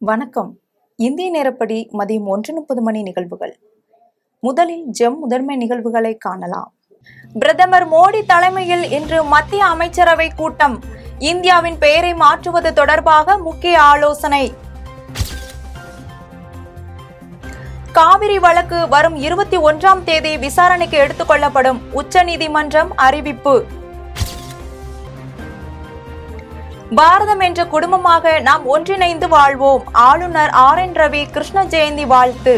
வணக்கம் இந்திய நேரப்படி மதியம் ஒன்று முப்பது மணி நிகழ்வுகள் முதலில் ஜெம் முதன்மை நிகழ்வுகளை காணலாம் பிரதமர் மோடி தலைமையில் இன்று மத்திய அமைச்சரவை கூட்டம் இந்தியாவின் பெயரை மாற்றுவது தொடர்பாக முக்கிய ஆலோசனை காவிரி வழக்கு வரும் இருபத்தி ஒன்றாம் தேதி விசாரணைக்கு எடுத்துக் கொள்ளப்படும் உச்சநீதிமன்றம் அறிவிப்பு பாரதம் என்ற குடும்பமாக நாம் ஒன்றிணைந்து வாழ்வோம் ஆளுநர் ஆர் என் ரவி கிருஷ்ண ஜெயந்தி வாழ்த்து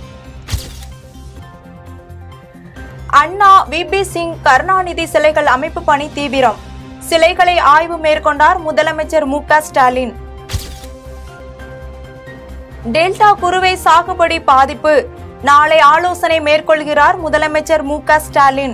அண்ணா விபி சிங் கருணாநிதி சிலைகள் அமைப்பு பணி தீவிரம் சிலைகளை ஆய்வு மேற்கொண்டார் முதலமைச்சர் மு க ஸ்டாலின் டெல்டா குறுவை சாகுபடி பாதிப்பு நாளை ஆலோசனை மேற்கொள்கிறார் முதலமைச்சர் மு க ஸ்டாலின்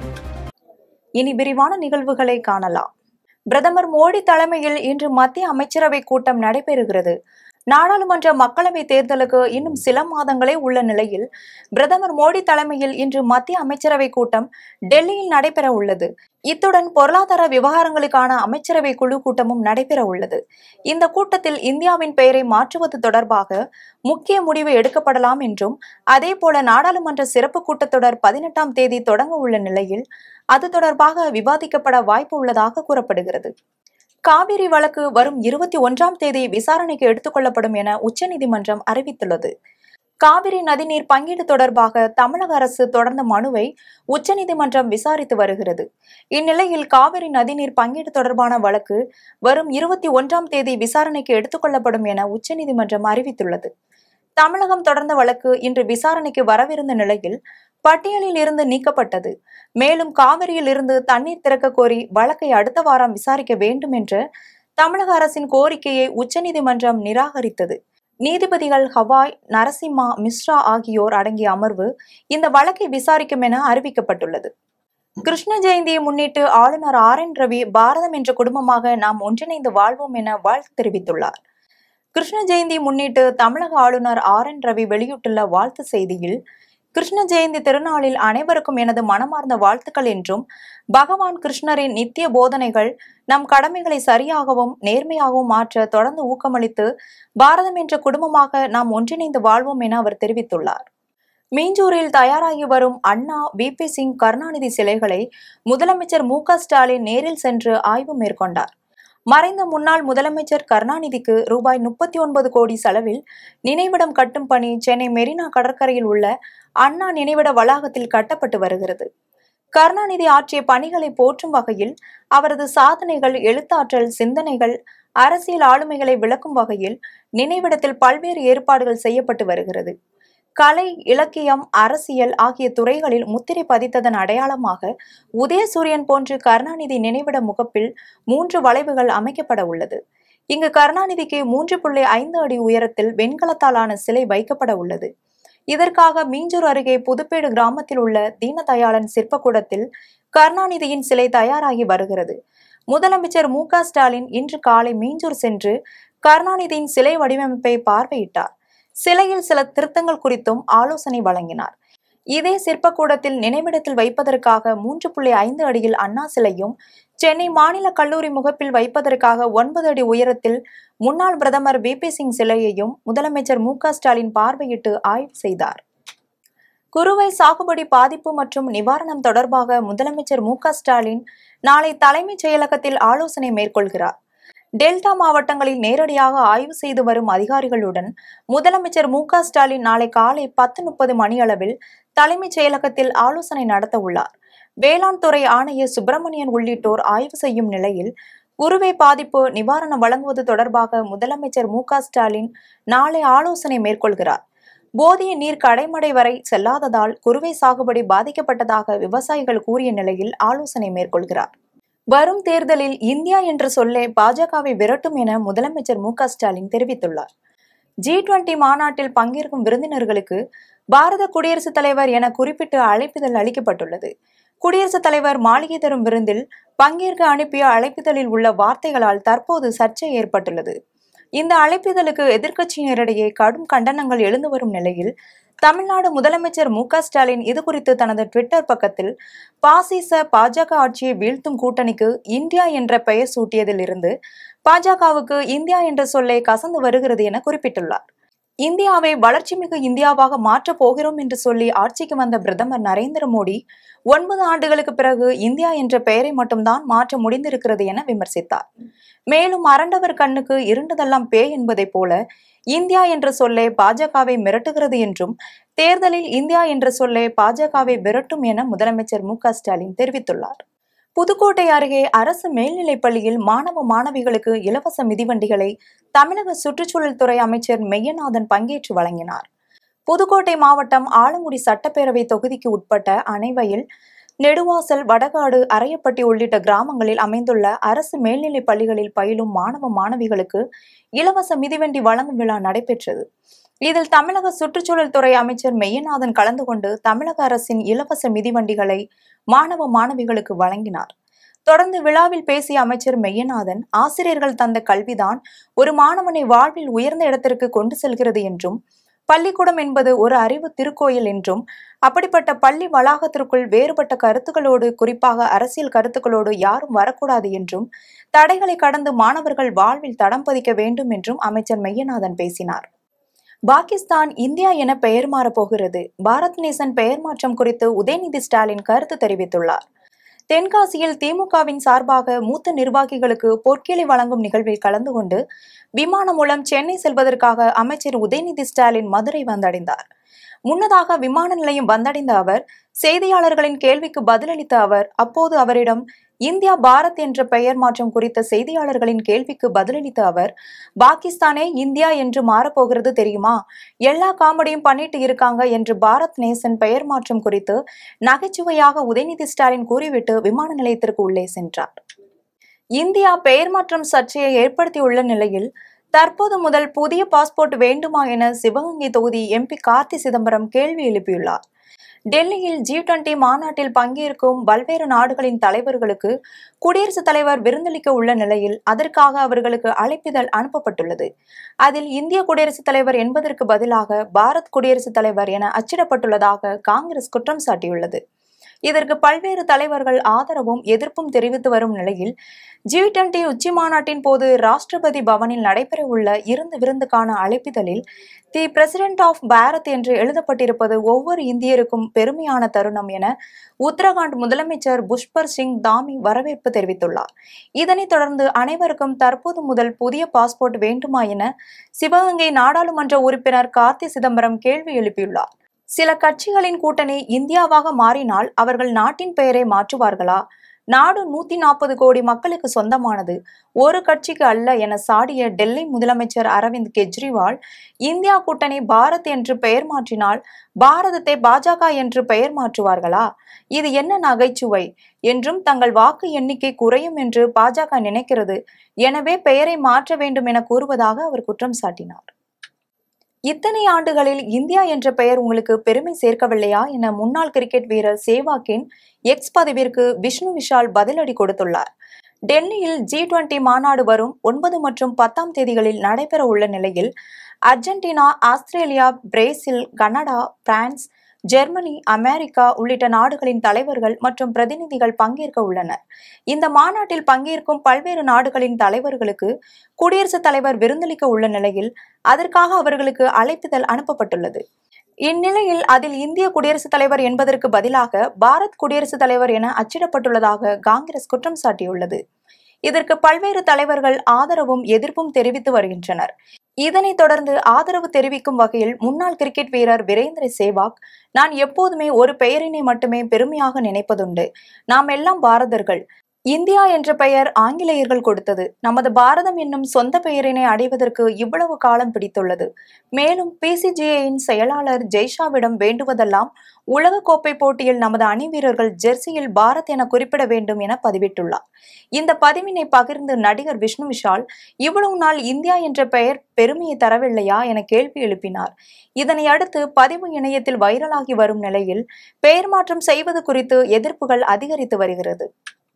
இனி விரிவான நிகழ்வுகளை காணலாம் பிரதமர் மோடி தலைமையில் இன்று மத்திய அமைச்சரவை கூட்டம் நடைபெறுகிறது நாடாளுமன்ற மக்களவை தேர்தலுக்கு இன்னும் சில மாதங்களே உள்ள நிலையில் பிரதமர் மோடி தலைமையில் இன்று மத்திய அமைச்சரவை கூட்டம் டெல்லியில் நடைபெற உள்ளது இத்துடன் பொருளாதார விவகாரங்களுக்கான அமைச்சரவை குழு கூட்டமும் நடைபெற உள்ளது இந்த கூட்டத்தில் இந்தியாவின் பெயரை மாற்றுவது தொடர்பாக முக்கிய முடிவு எடுக்கப்படலாம் என்றும் அதேபோல நாடாளுமன்ற சிறப்பு கூட்டத்தொடர் பதினெட்டாம் தேதி தொடங்க உள்ள நிலையில் அது தொடர்பாக விவாதிக்கப்பட வாய்ப்பு உள்ளதாக கூறப்படுகிறது காவிரி வழக்கு வரும் இருபத்தி ஒன்றாம் தேதி விசாரணைக்கு எடுத்துக்கொள்ளப்படும் என உச்சநீதிமன்றம் அறிவித்துள்ளது காவிரி நதிநீர் பங்கீடு தொடர்பாக தமிழக அரசு தொடர்ந்த மனுவை உச்சநீதிமன்றம் விசாரித்து வருகிறது இந்நிலையில் காவிரி நதிநீர் பங்கீடு தொடர்பான வழக்கு வரும் இருபத்தி ஒன்றாம் தேதி விசாரணைக்கு எடுத்துக்கொள்ளப்படும் என உச்சநீதிமன்றம் அறிவித்துள்ளது தமிழகம் தொடர்ந்த வழக்கு இன்று விசாரணைக்கு வரவிருந்த நிலையில் பட்டியலில் இருந்து நீக்கப்பட்டது மேலும் காவிரியில் இருந்து தண்ணீர் திறக்க கோரி வழக்கை அடுத்த வாரம் விசாரிக்க வேண்டும் என்று தமிழக அரசின் கோரிக்கையை உச்சநீதிமன்றம் நிராகரித்தது நீதிபதிகள் ஹவாய் நரசிம்மா மிஸ்ரா ஆகியோர் அடங்கிய அமர்வு இந்த வழக்கை விசாரிக்கும் என அறிவிக்கப்பட்டுள்ளது கிருஷ்ண ஜெயந்தியை முன்னிட்டு ஆளுநர் ஆர் என் ரவி பாரதம் என்ற குடும்பமாக நாம் ஒன்றிணைந்து வாழ்வோம் என வாழ்த்து தெரிவித்துள்ளார் கிருஷ்ண ஜெயந்தி முன்னிட்டு தமிழக ஆளுநர் ஆர் என் ரவி வெளியிட்டுள்ள வாழ்த்து செய்தியில் கிருஷ்ண ஜெயந்தி திருநாளில் அனைவருக்கும் எனது மனமார்ந்த வாழ்த்துக்கள் என்றும் பகவான் கிருஷ்ணரின் நித்திய போதனைகள் நம் கடமைகளை சரியாகவும் நேர்மையாகவும் மாற்ற தொடர்ந்து ஊக்கமளித்து பாரதம் என்ற குடும்பமாக நாம் ஒன்றிணைந்து வாழ்வோம் என அவர் தெரிவித்துள்ளார் மீஞ்சூரில் தயாராகி வரும் அண்ணா விபி சிங் கருணாநிதி சிலைகளை முதலமைச்சர் மு ஸ்டாலின் நேரில் சென்று ஆய்வு மேற்கொண்டார் மறைந்த முன்னாள் முதலமைச்சர் கருணாநிதிக்கு ரூபாய் முப்பத்தி ஒன்பது கோடி செலவில் நினைவிடம் கட்டும் பணி சென்னை மெரினா கடற்கரையில் உள்ள அண்ணா நினைவிட வளாகத்தில் கட்டப்பட்டு வருகிறது கருணாநிதி ஆற்றிய பணிகளை போற்றும் வகையில் அவரது சாதனைகள் எழுத்தாற்றல் சிந்தனைகள் அரசியல் ஆளுமைகளை விளக்கும் வகையில் நினைவிடத்தில் பல்வேறு ஏற்பாடுகள் செய்யப்பட்டு வருகிறது கலை இலக்கியம் அரசியல் ஆகிய துறைகளில் முத்திரை பதித்ததன் அடையாளமாக உதயசூரியன் போன்று கருணாநிதி நினைவிட முகப்பில் மூன்று வளைவுகள் அமைக்கப்பட உள்ளது இங்கு கருணாநிதிக்கு மூன்று புள்ளி ஐந்து அடி உயரத்தில் வெண்கலத்தாலான சிலை வைக்கப்பட உள்ளது இதற்காக மீஞ்சூர் அருகே புதுப்பேடு கிராமத்தில் உள்ள தீனதயாளன் சிற்பக்கூடத்தில் கருணாநிதியின் சிலை தயாராகி வருகிறது முதலமைச்சர் மு ஸ்டாலின் இன்று காலை மீஞ்சூர் சென்று கருணாநிதியின் சிலை வடிவமைப்பை பார்வையிட்டார் சிலையில் சில திருத்தங்கள் குறித்தும் ஆலோசனை வழங்கினார் இதே சிற்பக்கூடத்தில் நினைவிடத்தில் வைப்பதற்காக மூன்று புள்ளி ஐந்து அடியில் அண்ணா சிலையும் சென்னை மாநில கல்லூரி முகப்பில் வைப்பதற்காக ஒன்பது அடி உயரத்தில் முன்னாள் பிரதமர் வி பி சிங் சிலையையும் முதலமைச்சர் மு ஸ்டாலின் பார்வையிட்டு ஆய்வு செய்தார் குறுவை சாகுபடி பாதிப்பு மற்றும் நிவாரணம் தொடர்பாக முதலமைச்சர் மு ஸ்டாலின் நாளை தலைமைச் செயலகத்தில் ஆலோசனை மேற்கொள்கிறார் டெல்டா மாவட்டங்களில் நேரடியாக ஆய்வு செய்து வரும் அதிகாரிகளுடன் முதலமைச்சர் மு ஸ்டாலின் நாளை காலை பத்து முப்பது மணியளவில் தலைமைச் செயலகத்தில் ஆலோசனை நடத்த உள்ளார் வேளாண் துறை ஆணையர் சுப்பிரமணியன் உள்ளிட்டோர் ஆய்வு செய்யும் நிலையில் குறுவை பாதிப்பு நிவாரணம் வழங்குவது தொடர்பாக முதலமைச்சர் மு ஸ்டாலின் நாளை ஆலோசனை மேற்கொள்கிறார் போதிய நீர் கடைமடை வரை செல்லாததால் குறுவை சாகுபடி பாதிக்கப்பட்டதாக விவசாயிகள் கூறிய நிலையில் ஆலோசனை மேற்கொள்கிறார் வரும் தேர்தலில் இந்தியா என்ற சொல்லே பாஜகவை விரட்டும் என முதலமைச்சர் மு ஸ்டாலின் தெரிவித்துள்ளார் ஜி டுவெண்டி மாநாட்டில் பங்கேற்கும் விருந்தினர்களுக்கு பாரத குடியரசுத் தலைவர் என குறிப்பிட்டு அழைப்பிதழ் அளிக்கப்பட்டுள்ளது குடியரசுத் தலைவர் மாளிகை தரும் விருந்தில் பங்கேற்க அனுப்பிய அழைப்பிதழில் உள்ள வார்த்தைகளால் தற்போது சர்ச்சை ஏற்பட்டுள்ளது இந்த அழைப்பிதழுக்கு எதிர்க்கட்சியினரிடையே கடும் கண்டனங்கள் எழுந்து வரும் நிலையில் தமிழ்நாடு முதலமைச்சர் மு ஸ்டாலின் இதுகுறித்து தனது ட்விட்டர் பக்கத்தில் பாசிச பாஜக ஆட்சியை வீழ்த்தும் கூட்டணிக்கு இந்தியா என்ற பெயர் சூட்டியதில் இருந்து பாஜகவுக்கு இந்தியா என்ற சொல்லை கசந்து வருகிறது என குறிப்பிட்டுள்ளார் இந்தியாவை வளர்ச்சிமிகு இந்தியாவாக மாற்றப் போகிறோம் என்று சொல்லி ஆட்சிக்கு வந்த பிரதமர் நரேந்திர மோடி ஒன்பது ஆண்டுகளுக்கு பிறகு இந்தியா என்ற பெயரை மட்டும்தான் மாற்ற முடிந்திருக்கிறது என விமர்சித்தார் மேலும் அரண்டவர் கண்ணுக்கு இருண்டதெல்லாம் பேய் என்பதைப் போல இந்தியா என்ற சொல்லே பாஜகவை மிரட்டுகிறது என்றும் தேர்தலில் இந்தியா என்ற சொல்லே பாஜகவை விரட்டும் என முதலமைச்சர் மு க ஸ்டாலின் தெரிவித்துள்ளார் புதுக்கோட்டை அருகே அரசு மேல்நிலைப் பள்ளியில் மாணவ மாணவிகளுக்கு இலவச மிதிவண்டிகளை தமிழக சுற்றுச்சூழல் துறை அமைச்சர் மெய்யநாதன் பங்கேற்று வழங்கினார் புதுக்கோட்டை மாவட்டம் ஆலங்குடி சட்டப்பேரவை தொகுதிக்கு உட்பட்ட அணைவயல் நெடுவாசல் வடகாடு அரையப்பட்டி உள்ளிட்ட கிராமங்களில் அமைந்துள்ள அரசு மேல்நிலைப் பள்ளிகளில் பயிலும் மாணவ மாணவிகளுக்கு இலவச மிதிவண்டி வழங்கும் விழா நடைபெற்றது இதில் தமிழக சுற்றுச்சூழல் துறை அமைச்சர் மெய்யநாதன் கலந்து கொண்டு தமிழக அரசின் இலவச மிதிவண்டிகளை மாணவ மாணவிகளுக்கு வழங்கினார் தொடர்ந்து விழாவில் பேசிய அமைச்சர் மெய்யநாதன் ஆசிரியர்கள் தந்த கல்விதான் ஒரு மாணவனை வாழ்வில் உயர்ந்த இடத்திற்கு கொண்டு செல்கிறது என்றும் பள்ளிக்கூடம் என்பது ஒரு அறிவு திருக்கோயில் என்றும் அப்படிப்பட்ட பள்ளி வளாகத்திற்குள் வேறுபட்ட கருத்துக்களோடு குறிப்பாக அரசியல் கருத்துக்களோடு யாரும் வரக்கூடாது என்றும் தடைகளை கடந்து மாணவர்கள் வாழ்வில் தடம் பதிக்க வேண்டும் என்றும் அமைச்சர் மெய்யநாதன் பேசினார் பாகிஸ்தான் இந்தியா என பெயர் மாறப் போகிறது பாரத் நேசன் பெயர் மாற்றம் குறித்து உதயநிதி ஸ்டாலின் கருத்து தெரிவித்துள்ளார் தென்காசியில் திமுகவின் சார்பாக மூத்த நிர்வாகிகளுக்கு பொற்கிளை வழங்கும் நிகழ்வில் கலந்து கொண்டு விமானம் மூலம் சென்னை செல்வதற்காக அமைச்சர் உதயநிதி ஸ்டாலின் மதுரை வந்தடைந்தார் முன்னதாக விமான நிலையம் வந்தடைந்த அவர் செய்தியாளர்களின் கேள்விக்கு பதிலளித்த அவர் அப்போது அவரிடம் இந்தியா பாரத் என்ற பெயர் மாற்றம் குறித்த செய்தியாளர்களின் கேள்விக்கு பதிலளித்த அவர் பாகிஸ்தானே இந்தியா என்று மாறப்போகிறது தெரியுமா எல்லா காமெடியும் பண்ணிட்டு இருக்காங்க என்று பாரத் நேசன் பெயர் மாற்றம் குறித்து நகைச்சுவையாக உதயநிதி ஸ்டாலின் கூறிவிட்டு விமான நிலையத்திற்கு உள்ளே சென்றார் இந்தியா பெயர் மாற்றம் சர்ச்சையை ஏற்படுத்தியுள்ள நிலையில் தற்போது முதல் புதிய பாஸ்போர்ட் வேண்டுமா என சிவகங்கை தொகுதி எம்பி கார்த்தி சிதம்பரம் கேள்வி எழுப்பியுள்ளார் டெல்லியில் ஜி டுவெண்டி மாநாட்டில் பங்கேற்கும் பல்வேறு நாடுகளின் தலைவர்களுக்கு குடியரசுத் தலைவர் விருந்தளிக்க உள்ள நிலையில் அதற்காக அவர்களுக்கு அழைப்பிதழ் அனுப்பப்பட்டுள்ளது அதில் இந்திய குடியரசுத் தலைவர் என்பதற்கு பதிலாக பாரத் குடியரசுத் தலைவர் என அச்சிடப்பட்டுள்ளதாக காங்கிரஸ் குற்றம் சாட்டியுள்ளது இதற்கு பல்வேறு தலைவர்கள் ஆதரவும் எதிர்ப்பும் தெரிவித்து வரும் நிலையில் ஜி டுவெண்டி உச்சி மாநாட்டின் போது ராஷ்டிரபதி பவனில் நடைபெறவுள்ள இருந்து விருந்துக்கான அழைப்பிதழில் தி பிரசிடென்ட் ஆஃப் பாரத் என்று எழுதப்பட்டிருப்பது ஒவ்வொரு இந்தியருக்கும் பெருமையான தருணம் என உத்தரகாண்ட் முதலமைச்சர் புஷ்பர் சிங் தாமி வரவேற்பு தெரிவித்துள்ளார் இதனைத் தொடர்ந்து அனைவருக்கும் தற்போது முதல் புதிய பாஸ்போர்ட் வேண்டுமா என சிவகங்கை நாடாளுமன்ற உறுப்பினர் கார்த்தி சிதம்பரம் கேள்வி எழுப்பியுள்ளார் சில கட்சிகளின் கூட்டணி இந்தியாவாக மாறினால் அவர்கள் நாட்டின் பெயரை மாற்றுவார்களா நாடு நூத்தி நாற்பது கோடி மக்களுக்கு சொந்தமானது ஒரு கட்சிக்கு அல்ல என சாடிய டெல்லி முதலமைச்சர் அரவிந்த் கெஜ்ரிவால் இந்தியா கூட்டணி பாரத் என்று பெயர் மாற்றினால் பாரதத்தை பாஜக என்று பெயர் மாற்றுவார்களா இது என்ன நகைச்சுவை என்றும் தங்கள் வாக்கு எண்ணிக்கை குறையும் என்று பாஜக நினைக்கிறது எனவே பெயரை மாற்ற வேண்டும் என கூறுவதாக அவர் குற்றம் சாட்டினார் இத்தனை ஆண்டுகளில் இந்தியா என்ற பெயர் உங்களுக்கு பெருமை சேர்க்கவில்லையா என முன்னாள் கிரிக்கெட் வீரர் சேவாக்கின் எக்ஸ் பதிவிற்கு விஷ்ணு விஷால் பதிலடி கொடுத்துள்ளார் டெல்லியில் ஜி டுவெண்டி மாநாடு வரும் ஒன்பது மற்றும் பத்தாம் தேதிகளில் நடைபெற உள்ள நிலையில் Argentina Australia Brazil Canada France Germany America உள்ளிட்ட நாடுகளின் தலைவர்கள் மற்றும் பிரதிநிதிகள் பங்கேற்க உள்ளனர் இந்த மாநாட்டில் பங்கேற்கும் பல்வேறு நாடுகளின் தலைவர்களுக்கு குடியரசுத் தலைவர் விருந்தளிக்க உள்ள நிலையில் அதற்காக அவர்களுக்கு அழைப்பிதழ் அனுப்பப்பட்டுள்ளது இந்நிலையில் அதில் இந்திய குடியரசுத் தலைவர் என்பதற்கு பதிலாக பாரத் குடியரசுத் தலைவர் என அச்சிடப்பட்டுள்ளதாக காங்கிரஸ் குற்றம் சாட்டியுள்ளது இதற்கு பல்வேறு தலைவர்கள் ஆதரவும் எதிர்ப்பும் தெரிவித்து வருகின்றனர் இதனைத் தொடர்ந்து ஆதரவு தெரிவிக்கும் வகையில் முன்னாள் கிரிக்கெட் வீரர் வீரேந்திர சேவாக் நான் எப்போதுமே ஒரு பெயரினை மட்டுமே பெருமையாக நினைப்பதுண்டு நாம் எல்லாம் பாரதர்கள் இந்தியா என்ற பெயர் ஆங்கிலேயர்கள் கொடுத்தது நமது பாரதம் என்னும் சொந்த பெயரினை அடைவதற்கு இவ்வளவு காலம் பிடித்துள்ளது மேலும் பிசிஜிஐயின் செயலாளர் ஜெய்ஷாவிடம் வேண்டுவதெல்லாம் உலகக்கோப்பை போட்டியில் நமது அணி வீரர்கள் ஜெர்சியில் பாரத் என குறிப்பிட வேண்டும் என பதிவிட்டுள்ளார் இந்த பதிவினை பகிர்ந்து நடிகர் விஷ்ணு விஷால் இவ்வளவு நாள் இந்தியா என்ற பெயர் பெருமையை தரவில்லையா என கேள்வி எழுப்பினார் இதனை அடுத்து பதிவு இணையத்தில் வைரலாகி வரும் நிலையில் பெயர் மாற்றம் செய்வது குறித்து எதிர்ப்புகள் அதிகரித்து வருகிறது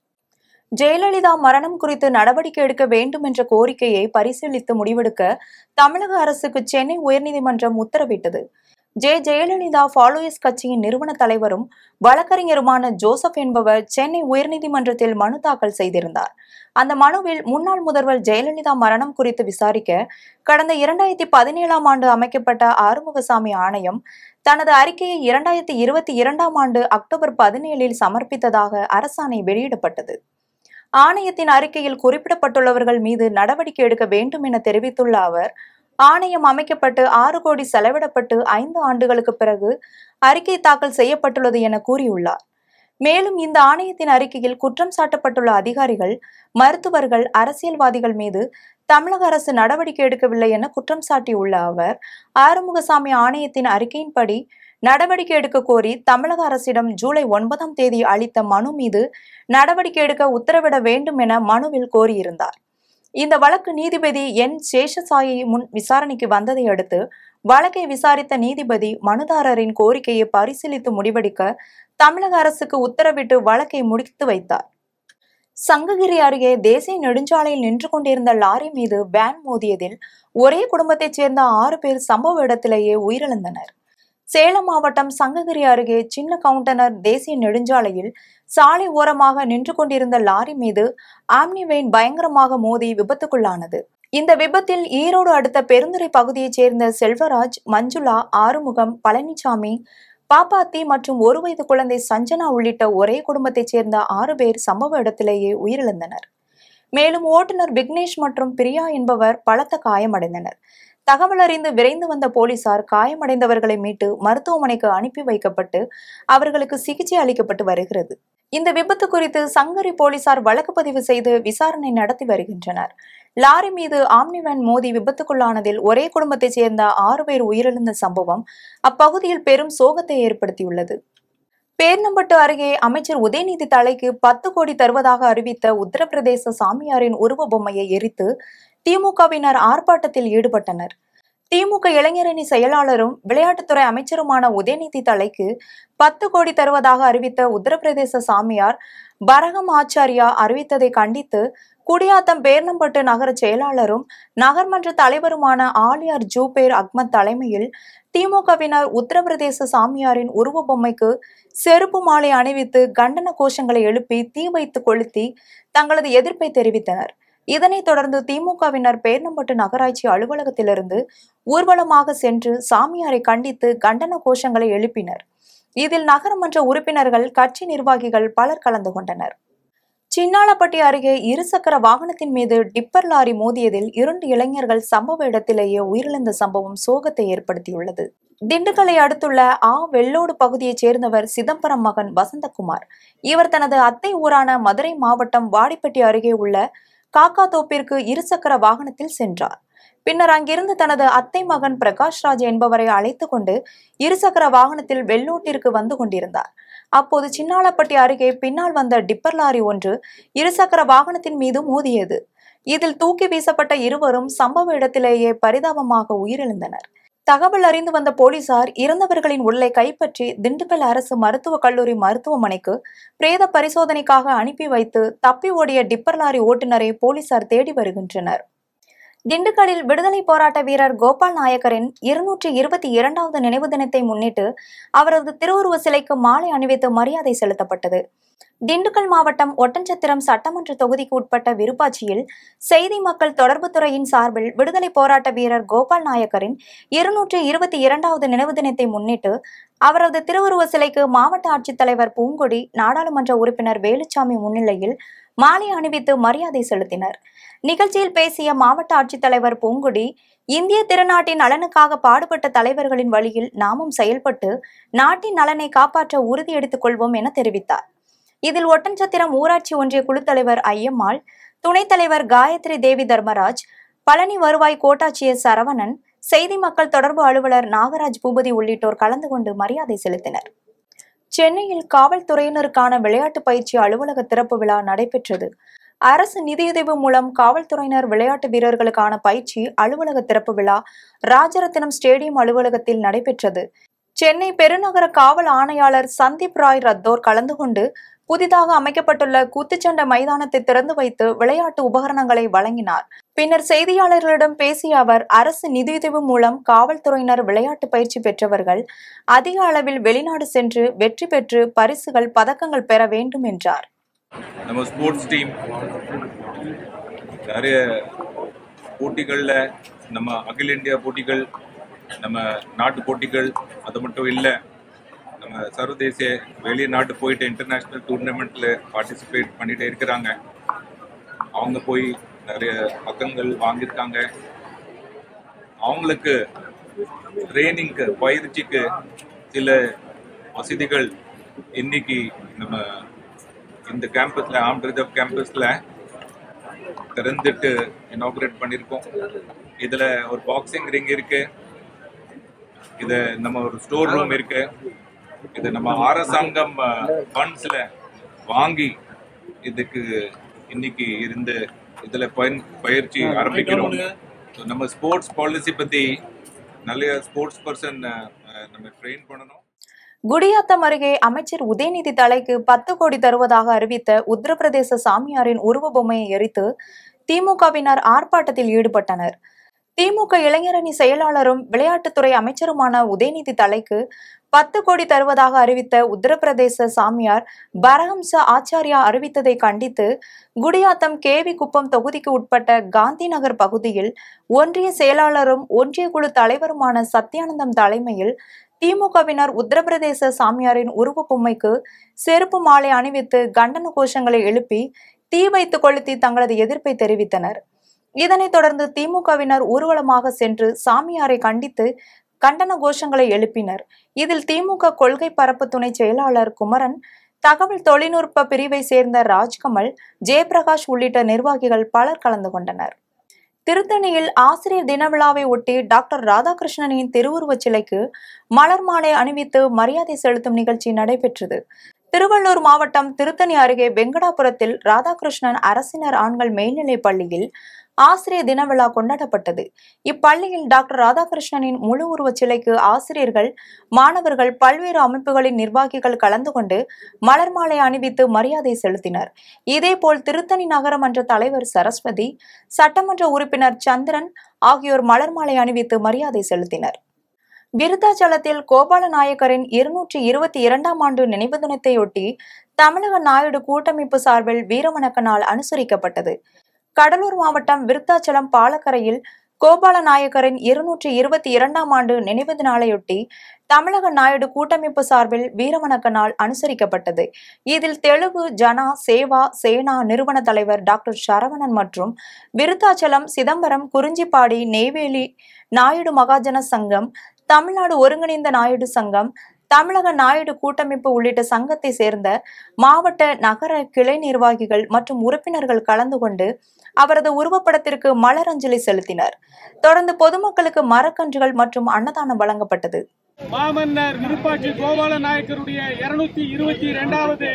ஜெயலலிதா மரணம் குறித்து நடவடிக்கை எடுக்க வேண்டும் என்ற கோரிக்கையை பரிசீலித்து முடிவெடுக்க தமிழக அரசுக்கு சென்னை உயர்நீதிமன்றம் உத்தரவிட்டது ஜே ஜெயலலிதா ஃபாலோயர்ஸ் கட்சியின் நிறுவன தலைவரும் வழக்கறிஞருமான ஜோசப் என்பவர் சென்னை உயர்நீதிமன்றத்தில் மனு தாக்கல் செய்திருந்தார் அந்த மனுவில் முன்னாள் முதல்வர் ஜெயலலிதா மரணம் குறித்து விசாரிக்க கடந்த இரண்டாயிரத்தி பதினேழாம் ஆண்டு அமைக்கப்பட்ட ஆறுமுகசாமி ஆணையம் தனது அறிக்கையை இரண்டாயிரத்தி இருபத்தி இரண்டாம் ஆண்டு அக்டோபர் பதினேழில் சமர்ப்பித்ததாக அரசாணை வெளியிடப்பட்டது ஆணையத்தின் அறிக்கையில் குறிப்பிடப்பட்டுள்ளவர்கள் மீது நடவடிக்கை எடுக்க வேண்டும் என தெரிவித்துள்ள அவர் ஆணையம் அமைக்கப்பட்டு ஆறு கோடி செலவிடப்பட்டு ஐந்து ஆண்டுகளுக்கு பிறகு அறிக்கை தாக்கல் செய்யப்பட்டுள்ளது என கூறியுள்ளார் மேலும் இந்த ஆணையத்தின் அறிக்கையில் குற்றம் சாட்டப்பட்டுள்ள அதிகாரிகள் மருத்துவர்கள் அரசியல்வாதிகள் மீது தமிழக அரசு நடவடிக்கை எடுக்கவில்லை என குற்றம் சாட்டியுள்ள அவர் ஆறுமுகசாமி ஆணையத்தின் அறிக்கையின்படி நடவடிக்கை எடுக்க கோரி தமிழக அரசிடம் ஜூலை ஒன்பதாம் தேதி அளித்த மனு மீது நடவடிக்கை எடுக்க உத்தரவிட வேண்டும் என மனுவில் கோரியிருந்தார் இந்த வழக்கு நீதிபதி என் சேஷசாயி முன் விசாரணைக்கு வந்ததை அடுத்து வழக்கை விசாரித்த நீதிபதி மனுதாரரின் கோரிக்கையை பரிசீலித்து முடிவெடுக்க தமிழக அரசுக்கு உத்தரவிட்டு வழக்கை முடித்து வைத்தார் சங்ககிரி அருகே தேசிய நெடுஞ்சாலையில் நின்று கொண்டிருந்த லாரி மீது வேன் மோதியதில் ஒரே குடும்பத்தைச் சேர்ந்த ஆறு பேர் சம்பவ இடத்திலேயே உயிரிழந்தனர் சேலம் மாவட்டம் சங்ககிரி அருகே சின்ன கவுண்டனர் தேசிய நெடுஞ்சாலையில் சாலை ஓரமாக நின்று கொண்டிருந்த லாரி மீது ஆம்னி வேன் பயங்கரமாக மோதி விபத்துக்குள்ளானது இந்த விபத்தில் ஈரோடு அடுத்த பெருந்துறை பகுதியைச் சேர்ந்த செல்வராஜ் மஞ்சுளா ஆறுமுகம் பழனிசாமி பாப்பாத்தி மற்றும் ஒரு வயது குழந்தை சஞ்சனா உள்ளிட்ட ஒரே குடும்பத்தைச் சேர்ந்த ஆறு பேர் சம்பவ இடத்திலேயே உயிரிழந்தனர் மேலும் ஓட்டுநர் விக்னேஷ் மற்றும் பிரியா என்பவர் பலத்த காயமடைந்தனர் தகவல் அறிந்து விரைந்து வந்த போலீசார் காயமடைந்தவர்களை மீட்டு மருத்துவமனைக்கு அனுப்பி வைக்கப்பட்டு அவர்களுக்கு சிகிச்சை அளிக்கப்பட்டு வருகிறது இந்த விபத்து குறித்து சங்கரி போலீசார் வழக்கு பதிவு செய்து விசாரணை நடத்தி வருகின்றனர் லாரி மீது ஆம்னி வேன் மோதி விபத்துக்குள்ளானதில் ஒரே குடும்பத்தைச் சேர்ந்த ஆறு பேர் உயிரிழந்த சம்பவம் அப்பகுதியில் பெரும் சோகத்தை ஏற்படுத்தியுள்ளது பேர்னம்பட்டு அருகே அமைச்சர் உதயநிதி தலைக்கு பத்து கோடி தருவதாக அறிவித்த உத்தரப்பிரதேச சாமியாரின் உருவ பொம்மையை எரித்து திமுகவினர் ஆர்ப்பாட்டத்தில் ஈடுபட்டனர் திமுக இளைஞரணி செயலாளரும் விளையாட்டுத்துறை அமைச்சருமான உதயநிதி தலைக்கு பத்து கோடி தருவதாக அறிவித்த உத்தரப்பிரதேச சாமியார் பரகம் ஆச்சாரியா அறிவித்ததை கண்டித்து குடியாத்தம் பேர்னம்பட்டு நகர செயலாளரும் நகர்மன்ற தலைவருமான ஆலியார் ஜூபேர் அக்மத் தலைமையில் திமுகவினர் உத்தரப்பிரதேச சாமியாரின் உருவ பொம்மைக்கு செருப்பு மாலை அணிவித்து கண்டன கோஷங்களை எழுப்பி தீ வைத்து கொளுத்தி தங்களது எதிர்ப்பை தெரிவித்தனர் இதனைத் தொடர்ந்து திமுகவினர் பேர்னம்பட்டு நகராட்சி அலுவலகத்திலிருந்து ஊர்வலமாக சென்று சாமியாரை கண்டித்து கண்டன கோஷங்களை எழுப்பினர் இதில் நகரமன்ற உறுப்பினர்கள் கட்சி நிர்வாகிகள் பலர் கலந்து கொண்டனர் சின்னாளப்பட்டி அருகே இருசக்கர வாகனத்தின் மீது டிப்பர் லாரி மோதியதில் இரண்டு இளைஞர்கள் சம்பவ இடத்திலேயே உயிரிழந்த சம்பவம் சோகத்தை ஏற்படுத்தியுள்ளது திண்டுக்கலை அடுத்துள்ள ஆ வெள்ளோடு பகுதியைச் சேர்ந்தவர் சிதம்பரம் மகன் வசந்தகுமார் இவர் தனது அத்தை ஊரான மதுரை மாவட்டம் வாடிப்பட்டி அருகே உள்ள காக்காத்தோப்பிற்கு இருசக்கர வாகனத்தில் சென்றார் பின்னர் அங்கிருந்து தனது அத்தை மகன் பிரகாஷ் ராஜ் என்பவரை அழைத்து கொண்டு இருசக்கர வாகனத்தில் வெள்ளோட்டிற்கு வந்து கொண்டிருந்தார் அப்போது சின்னாளப்பட்டி அருகே பின்னால் வந்த டிப்பர் லாரி ஒன்று இருசக்கர வாகனத்தின் மீது மோதியது இதில் தூக்கி வீசப்பட்ட இருவரும் சம்பவ இடத்திலேயே பரிதாபமாக உயிரிழந்தனர் தகவல் அறிந்து வந்த போலீசார் இறந்தவர்களின் உடலை கைப்பற்றி திண்டுக்கல் அரசு மருத்துவக் கல்லூரி மருத்துவமனைக்கு பிரேத பரிசோதனைக்காக அனுப்பி வைத்து தப்பி ஓடிய டிப்பர் லாரி ஓட்டுநரை போலீசார் தேடி வருகின்றனர் திண்டுக்கல்லில் விடுதலை போராட்ட வீரர் கோபால் நாயக்கரின் இருநூற்றி இருபத்தி இரண்டாவது நினைவு தினத்தை முன்னிட்டு அவரது திருவுருவ சிலைக்கு மாலை அணிவித்து மரியாதை செலுத்தப்பட்டது திண்டுக்கல் மாவட்டம் ஒட்டன்சத்திரம் சட்டமன்ற தொகுதிக்கு உட்பட்ட விருப்பாட்சியில் செய்தி மக்கள் தொடர்பு துறையின் சார்பில் விடுதலை போராட்ட வீரர் கோபால் நாயக்கரின் இருநூற்றி இருபத்தி இரண்டாவது நினைவு தினத்தை முன்னிட்டு அவரது திருவுருவ சிலைக்கு மாவட்ட ஆட்சித்தலைவர் பூங்கொடி நாடாளுமன்ற உறுப்பினர் வேலுச்சாமி முன்னிலையில் மாலை அணிவித்து மரியாதை செலுத்தினர் நிகழ்ச்சியில் பேசிய மாவட்ட ஆட்சித்தலைவர் பூங்குடி இந்திய திருநாட்டின் நலனுக்காக பாடுபட்ட தலைவர்களின் வழியில் நாமும் செயல்பட்டு நாட்டின் நலனை காப்பாற்ற உறுதி எடுத்துக் கொள்வோம் என தெரிவித்தார் இதில் ஒட்டன்சத்திரம் ஊராட்சி ஒன்றிய குழு தலைவர் ஐயம்மாள் துணைத் தலைவர் காயத்ரி தேவி தர்மராஜ் பழனி வருவாய் கோட்டாட்சியர் சரவணன் செய்தி மக்கள் தொடர்பு அலுவலர் நாகராஜ் பூபதி உள்ளிட்டோர் கலந்து கொண்டு மரியாதை செலுத்தினர் சென்னையில் காவல்துறையினருக்கான விளையாட்டு பயிற்சி அலுவலக திறப்பு விழா நடைபெற்றது அரசு நிதியுதவி மூலம் காவல்துறையினர் விளையாட்டு வீரர்களுக்கான பயிற்சி அலுவலக திறப்பு விழா ராஜரத்தினம் ஸ்டேடியம் அலுவலகத்தில் நடைபெற்றது சென்னை பெருநகர காவல் ஆணையாளர் சந்தீப் ராய் ரத்தோர் கலந்து கொண்டு புதிதாக அமைக்கப்பட்டுள்ள குத்துச்சண்டை மைதானத்தை திறந்து வைத்து விளையாட்டு உபகரணங்களை வழங்கினார் பின்னர் செய்தியாளர்களிடம் பேசிய அவர் அரசு நிதியுதவி மூலம் காவல்துறையினர் விளையாட்டு பயிற்சி பெற்றவர்கள் அதிக அளவில் வெளிநாடு சென்று வெற்றி பெற்று பரிசுகள் பதக்கங்கள் பெற வேண்டும் என்றார் நம்ம ஸ்போர்ட்ஸ் டீம் நிறைய போட்டிகளில் நம்ம அகில இந்தியா போட்டிகள் நம்ம நாட்டு போட்டிகள் அது மட்டும் இல்லை நம்ம சர்வதேச வெளிநாட்டு போயிட்டு இன்டர்நேஷ்னல் டூர்னமெண்ட்டில் பார்ட்டிசிபேட் பண்ணிட்டு இருக்கிறாங்க அவங்க போய் நிறைய பக்கங்கள் வாங்கியிருக்காங்க அவங்களுக்கு ட்ரைனிங்க்கு பயிற்சிக்கு சில வசதிகள் இன்னைக்கு நம்ம இந்த கேம்பஸில் ஆம் ரிசர்வ் கேம்பஸில் திறந்துட்டு இனாகுரேட் பண்ணியிருக்கோம் இதில் ஒரு பாக்ஸிங் ரிங் இருக்கு இது நம்ம ஒரு ஸ்டோர் ரூம் இருக்கு இது நம்ம அரசாங்கம் ஃபண்ட்ஸில் வாங்கி இதுக்கு இன்னைக்கு இருந்து இதில் பயன் பயிற்சி ஆரம்பிக்கிறோம் So, நம்ம ஸ்போர்ட்ஸ் பாலிசி பற்றி நிறைய ஸ்போர்ட்ஸ் பர்சன் நம்ம ட்ரெயின் பண்ணணும் குடியாத்தம் அருகே அமைச்சர் உதயநிதி தலைக்கு பத்து கோடி தருவதாக அறிவித்த உத்தரப்பிரதேச சாமியாரின் உருவ பொம்மையை எரித்து திமுகவினர் ஆர்ப்பாட்டத்தில் ஈடுபட்டனர் திமுக இளைஞரணி செயலாளரும் விளையாட்டுத்துறை அமைச்சருமான உதயநிதி தலைக்கு பத்து கோடி தருவதாக அறிவித்த உத்தரப்பிரதேச சாமியார் பரஹம்ச ஆச்சாரியா அறிவித்ததை கண்டித்து குடியாத்தம் கேவி குப்பம் தொகுதிக்கு உட்பட்ட காந்தி நகர் பகுதியில் ஒன்றிய செயலாளரும் ஒன்றிய குழு தலைவருமான சத்யானந்தம் தலைமையில் திமுகவினர் உத்தரப்பிரதேச சாமியாரின் உருவ பொம்மைக்கு செருப்பு மாலை அணிவித்து கண்டன கோஷங்களை எழுப்பி தீ வைத்து கொளுத்தி தங்களது எதிர்ப்பை தெரிவித்தனர் இதனைத் தொடர்ந்து திமுகவினர் ஊர்வலமாக சென்று சாமியாரை கண்டித்து கண்டன கோஷங்களை எழுப்பினர் இதில் திமுக கொள்கை பரப்பு துணை செயலாளர் குமரன் தகவல் தொழில்நுட்ப பிரிவை சேர்ந்த ராஜ்கமல் ஜெயபிரகாஷ் உள்ளிட்ட நிர்வாகிகள் பலர் கலந்து கொண்டனர் திருத்தணியில் ஆசிரியர் தின விழாவை ஒட்டி டாக்டர் ராதாகிருஷ்ணனின் திருவுருவச் சிலைக்கு மலர் மாலை அணிவித்து மரியாதை செலுத்தும் நிகழ்ச்சி நடைபெற்றது திருவள்ளூர் மாவட்டம் திருத்தணி அருகே வெங்கடாபுரத்தில் ராதாகிருஷ்ணன் அரசினர் ஆண்கள் மேல்நிலைப் பள்ளியில் ஆசிரியர் தின விழா கொண்டாடப்பட்டது இப்பள்ளியில் டாக்டர் ராதாகிருஷ்ணனின் முழு உருவச் சிலைக்கு ஆசிரியர்கள் மாணவர்கள் பல்வேறு அமைப்புகளின் நிர்வாகிகள் கலந்து கொண்டு மலர் மாலை அணிவித்து மரியாதை செலுத்தினர் இதேபோல் திருத்தணி நகரமன்ற தலைவர் சரஸ்வதி சட்டமன்ற உறுப்பினர் சந்திரன் ஆகியோர் மலர் மாலை அணிவித்து மரியாதை செலுத்தினர் விருத்தாச்சலத்தில் கோபால நாயக்கரின் இருநூற்றி இருபத்தி இரண்டாம் ஆண்டு நினைவு தினத்தையொட்டி தமிழக நாயுடு கூட்டமைப்பு சார்பில் வீரவணக்க நாள் அனுசரிக்கப்பட்டது கடலூர் மாவட்டம் விருத்தாச்சலம் பாலக்கரையில் கோபால நாயக்கரின் இருநூற்றி இருபத்தி இரண்டாம் ஆண்டு நினைவு நாளையொட்டி தமிழக நாயுடு கூட்டமைப்பு சார்பில் வீரவணக்க நாள் அனுசரிக்கப்பட்டது இதில் தெலுங்கு ஜனா சேவா சேனா நிறுவன தலைவர் டாக்டர் சரவணன் மற்றும் விருத்தாச்சலம் சிதம்பரம் குறிஞ்சிப்பாடி நெய்வேலி நாயுடு மகாஜன சங்கம் தமிழ்நாடு ஒருங்கிணைந்த நாயுடு சங்கம் தமிழக நாயுடு கூட்டமைப்பு உள்ளிட்ட சங்கத்தை சேர்ந்த மாவட்ட நகர கிளை நிர்வாகிகள் மற்றும் உறுப்பினர்கள் கலந்து கொண்டு அவரது உருவப்படத்திற்கு மலர் அஞ்சலி செலுத்தினர் தொடர்ந்து பொதுமக்களுக்கு மரக்கன்றுகள் மற்றும் அன்னதானம் வழங்கப்பட்டது மாமன்னர் விருப்பாட்சி கோபால நாயக்கருடைய இருநூத்தி இருபத்தி இரண்டாவது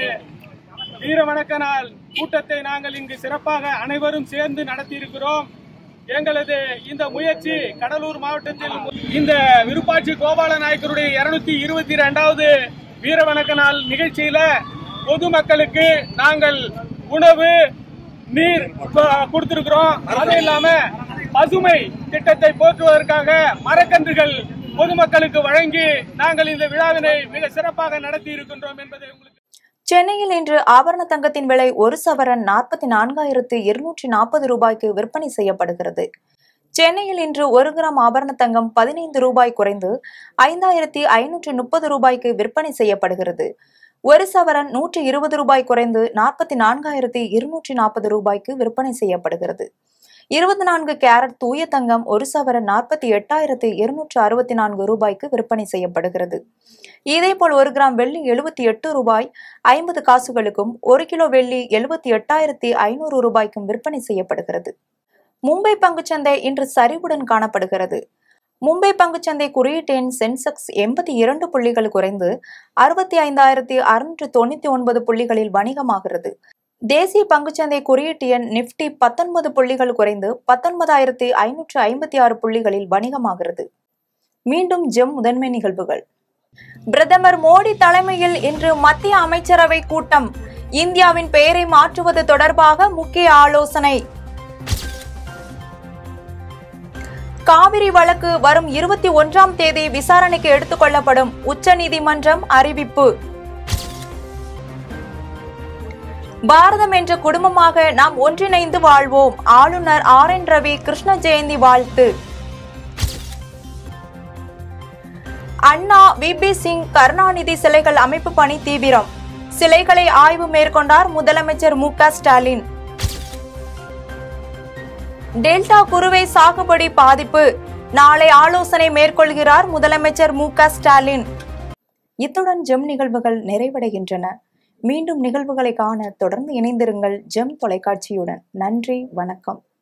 வீர வணக்க நாள் கூட்டத்தை நாங்கள் இங்கு சிறப்பாக அனைவரும் சேர்ந்து நடத்தியிருக்கிறோம் எங்களது இந்த முயற்சி கடலூர் மாவட்டத்தில் இந்த விருப்பாட்சி கோபால நாயக்கருடைய இருநூத்தி இருபத்தி இரண்டாவது வீர வணக்க நாள் நிகழ்ச்சியில பொதுமக்களுக்கு நாங்கள் உணவு நீர் கொ- கொடுத்திருக்கிறோம் அது இல்லாம பசுமை திட்டத்தை போற்றுவதற்காக மரக்கன்றுகள் பொதுமக்களுக்கு வழங்கி நாங்கள் இந்த விழாவினை மிக சிறப்பாக நடத்தி இருக்கின்றோம் என்பதை உங்களுக்கு சென்னையில் இன்று ஆபரண தங்கத்தின் விலை ஒரு சவரன் நாற்பத்தி நான்காயிரத்து இருநூற்றி நாற்பது ரூபாய்க்கு விற்பனை செய்யப்படுகிறது சென்னையில் இன்று ஒரு கிராம் ஆபரண தங்கம் பதினைந்து ரூபாய் குறைந்து ஐந்தாயிரத்தி ஐநூற்றி முப்பது ரூபாய்க்கு விற்பனை செய்யப்படுகிறது ஒரு சவரன் நூற்றி இருபது ரூபாய் குறைந்து நாற்பத்தி நான்காயிரத்தி இருநூற்றி நாற்பது ரூபாய்க்கு விற்பனை செய்யப்படுகிறது இருபத்தி நான்கு கேரட் தூய தங்கம் ஒரு சவரன் நாற்பத்தி எட்டாயிரத்தி இருநூற்று அறுபத்தி நான்கு ரூபாய்க்கு விற்பனை செய்யப்படுகிறது இதேபோல் ஒரு கிராம் வெள்ளி எழுபத்தி எட்டு ரூபாய் ஐம்பது காசுகளுக்கும் ஒரு கிலோ வெள்ளி எழுபத்தி எட்டாயிரத்தி ஐநூறு ரூபாய்க்கும் விற்பனை செய்யப்படுகிறது மும்பை பங்குச்சந்தை இன்று சரிவுடன் காணப்படுகிறது மும்பை பங்குச்சந்தை குறியீட்டு எண் சென்செக்ஸ் எண்பத்தி இரண்டு புள்ளிகள் குறைந்து அறுபத்தி ஐந்தாயிரத்தி அறுநூற்று தொண்ணூத்தி ஒன்பது புள்ளிகளில் வணிகமாகிறது தேசிய பங்குச்சந்தை குறியீட்டு எண் நிப்டி பத்தொன்பது புள்ளிகள் குறைந்து பத்தொன்பதாயிரத்தி ஐநூற்று ஐம்பத்தி ஆறு புள்ளிகளில் வணிகமாகிறது மீண்டும் ஜெம் முதன்மை நிகழ்வுகள் பிரதமர் மோடி தலைமையில் இன்று மத்திய அமைச்சரவை கூட்டம் இந்தியாவின் பெயரை மாற்றுவது தொடர்பாக முக்கிய ஆலோசனை காவிரி வழக்கு வரும் இருபத்தி ஒன்றாம் தேதி விசாரணைக்கு எடுத்துக் கொள்ளப்படும் உச்சநீதிமன்றம் அறிவிப்பு பாரதம் என்ற குடும்பமாக நாம் ஒன்றிணைந்து வாழ்வோம் ஆளுநர் ஆர் என் ரவி கிருஷ்ண ஜெயந்தி வாழ்த்து அண்ணா விபி சிங் கருணாநிதி சிலைகள் அமைப்பு பணி தீவிரம் சிலைகளை ஆய்வு மேற்கொண்டார் முதலமைச்சர் மு க ஸ்டாலின் டெல்டா குறுவை சாகுபடி பாதிப்பு நாளை ஆலோசனை மேற்கொள்கிறார் முதலமைச்சர் மு க ஸ்டாலின் இத்துடன் ஜெம் நிகழ்வுகள் நிறைவடைகின்றன மீண்டும் நிகழ்வுகளை காண தொடர்ந்து இணைந்திருங்கள் ஜெம் தொலைக்காட்சியுடன் நன்றி வணக்கம்